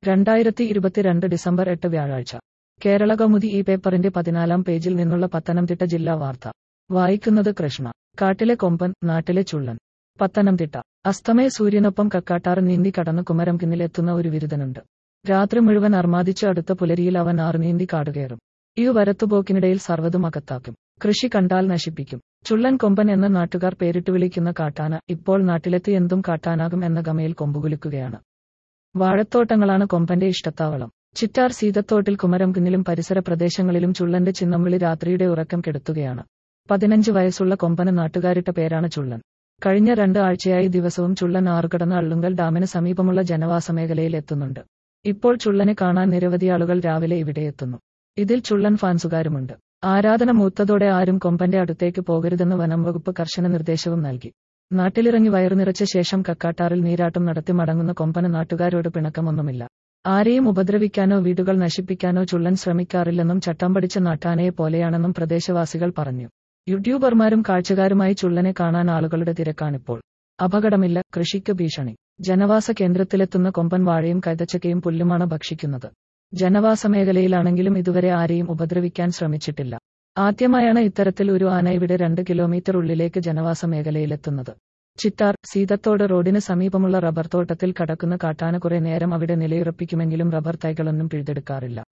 രണ്ടായിരത്തി ഇരുപത്തിരണ്ട് ഡിസംബർ എട്ട് വ്യാഴാഴ്ച കേരള കൗമുദി ഈ പേപ്പറിന്റെ പതിനാലാം പേജിൽ നിന്നുള്ള പത്തനംതിട്ട ജില്ലാ വാർത്ത വായിക്കുന്നത് കൃഷ്ണ കാട്ടിലെ കൊമ്പൻ നാട്ടിലെ ചുള്ളൻ പത്തനംതിട്ട അസ്തമയ സൂര്യനൊപ്പം കക്കാട്ടാറ് നീന്തി കടന്ന് കുമരംകിന്നിലെത്തുന്ന ഒരു വിരുദ്ധനുണ്ട് രാത്രി മുഴുവൻ അർമാദിച്ച് അടുത്ത പുലരിയിൽ അവൻ ആറ് നീന്തി കാടുകയറും ഈ വരത്തുപോക്കിനിടയിൽ സർവ്വതും അകത്താക്കും കൃഷി കണ്ടാൽ നശിപ്പിക്കും ചുള്ളൻ കൊമ്പൻ എന്ന നാട്ടുകാർ പേരിട്ട് വിളിക്കുന്ന കാട്ടാന ഇപ്പോൾ നാട്ടിലെത്തി എന്തും കാട്ടാനാകും എന്ന ഗമയിൽ കൊമ്പുകുലുക്കുകയാണ് വാഴത്തോട്ടങ്ങളാണ് കൊമ്പന്റെ ഇഷ്ടത്താവളം ചിറ്റാർ സീതത്തോട്ടിൽ കുമരംകുന്നിലും പരിസര പ്രദേശങ്ങളിലും ചുള്ളന്റെ ചിന്നംവിളി രാത്രിയുടെ ഉറക്കം കെടുത്തുകയാണ് പതിനഞ്ച് വയസ്സുള്ള കൊമ്പന് നാട്ടുകാരിട്ട പേരാണ് ചുള്ളൻ കഴിഞ്ഞ രണ്ട് ആഴ്ചയായി ദിവസവും ചുള്ളൻ ആറുകടന്ന് അള്ളുങ്കൽ ഡാമിന് സമീപമുള്ള ജനവാസ മേഖലയിൽ എത്തുന്നുണ്ട് ഇപ്പോൾ ചുള്ളനെ കാണാൻ നിരവധി ആളുകൾ രാവിലെ ഇവിടെ എത്തുന്നു ഇതിൽ ചുള്ളൻ ഫാൻസുകാരുമുണ്ട് ആരാധന മൂത്തതോടെ ആരും കൊമ്പന്റെ അടുത്തേക്ക് പോകരുതെന്ന് വനം വകുപ്പ് കർശന നിർദ്ദേശവും നൽകി നാട്ടിലിറങ്ങി വയറു നിറച്ച ശേഷം കക്കാട്ടാറിൽ നീരാട്ടം നടത്തി മടങ്ങുന്ന കൊമ്പന് നാട്ടുകാരോട് പിണക്കമൊന്നുമില്ല ആരെയും ഉപദ്രവിക്കാനോ വീടുകൾ നശിപ്പിക്കാനോ ചുള്ളൻ ശ്രമിക്കാറില്ലെന്നും ചട്ടം പഠിച്ച നാട്ടാനയെ പോലെയാണെന്നും പ്രദേശവാസികൾ പറഞ്ഞു യൂട്യൂബർമാരും കാഴ്ചക്കാരുമായി ചുള്ളനെ കാണാൻ ആളുകളുടെ തിരക്കാണിപ്പോൾ അപകടമില്ല കൃഷിക്ക് ഭീഷണി ജനവാസ കേന്ദ്രത്തിലെത്തുന്ന കൊമ്പൻ വാഴയും കൈതച്ചക്കയും പുല്ലുമാണ് ഭക്ഷിക്കുന്നത് ജനവാസ മേഖലയിലാണെങ്കിലും ഇതുവരെ ആരെയും ഉപദ്രവിക്കാൻ ശ്രമിച്ചിട്ടില്ല ആദ്യമായാണ് ഇത്തരത്തിൽ ഒരു ആന ഇവിടെ രണ്ട് കിലോമീറ്റർ ഉള്ളിലേക്ക് ജനവാസ മേഖലയിലെത്തുന്നത് ചിറ്റാർ സീതത്തോട് റോഡിന് സമീപമുള്ള റബ്ബർ തോട്ടത്തിൽ കടക്കുന്ന കാട്ടാന കുറെ നേരം അവിടെ നിലയുറപ്പിക്കുമെങ്കിലും റബ്ബർ തൈകളൊന്നും പിഴുതെടുക്കാറില്ല